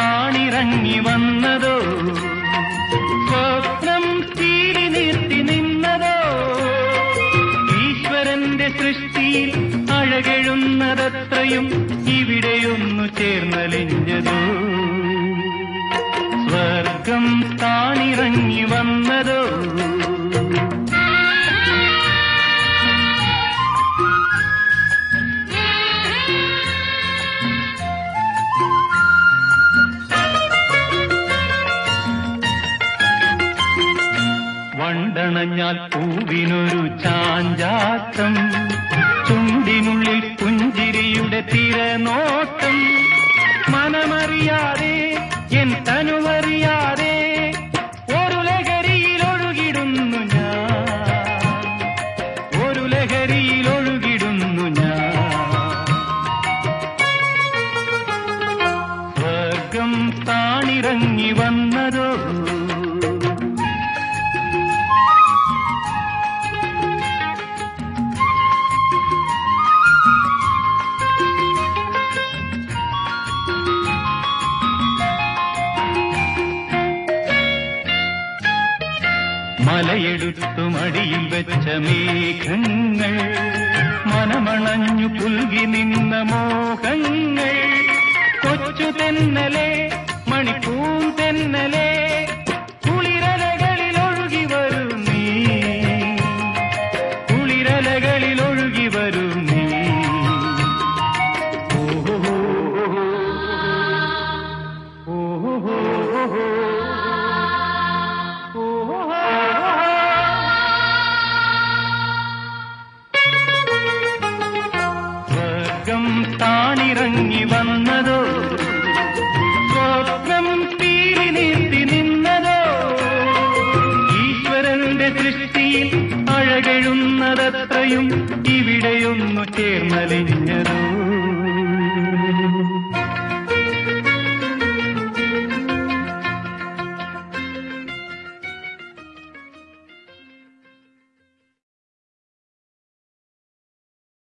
താണിറങ്ങി വന്നതോ സ്വപ്നം തീരി നിർത്തി നിന്നതോ ഈശ്വരന്റെ സൃഷ്ടിയിൽ അഴകെഴുന്നതത്രയും ഇവിടെയൊന്നു ചേർന്നലിഞ്ഞതോ സ്വർഗം താണിറങ്ങി വന്നതോ വണ്ടണഞ്ഞാൽ പൂവിനൊരു ചാഞ്ചാട്ടം ചുണ്ടിനുള്ളിൽ പുഞ്ചിരിയുടെ തിരനോട്ടം മനമറിയാതെ എൻ തനുവറിയാതെ ഒരു ലഹരിയിൽ ഒഴുകിടുന്നു ഞാൻ ഒരു ലഹരിയിൽ ഒഴുകിടുന്നു ഞാൻ സ്വർഗം താണിറങ്ങി വന്നതോ മലയെടുത്തു മടിയിൽ വെച്ച മേഘങ്ങൾ മനമണഞ്ഞു പുൽകി നിന്ന മോഹങ്ങൾ കൊച്ചു തെന്നലെ മണിപ്പൂം തെന്നലെ കുളിരലകളിൽ ഒഴുകി വരൂ നീ കുളിരലകളിൽ ഒഴുകി വരൂ നീ ഓഹോ ഓഹോ സ്വർഗം താണിറങ്ങി വന്നതോ സ്വപ്നം തീരി നീട്ടി നിന്നതോ ഈശ്വരന്റെ സൃഷ്ടിയിൽ അഴകെഴുന്നതത്രയും ഇവിടെയൊന്നു ചേർന്നലിഞ്ഞതോ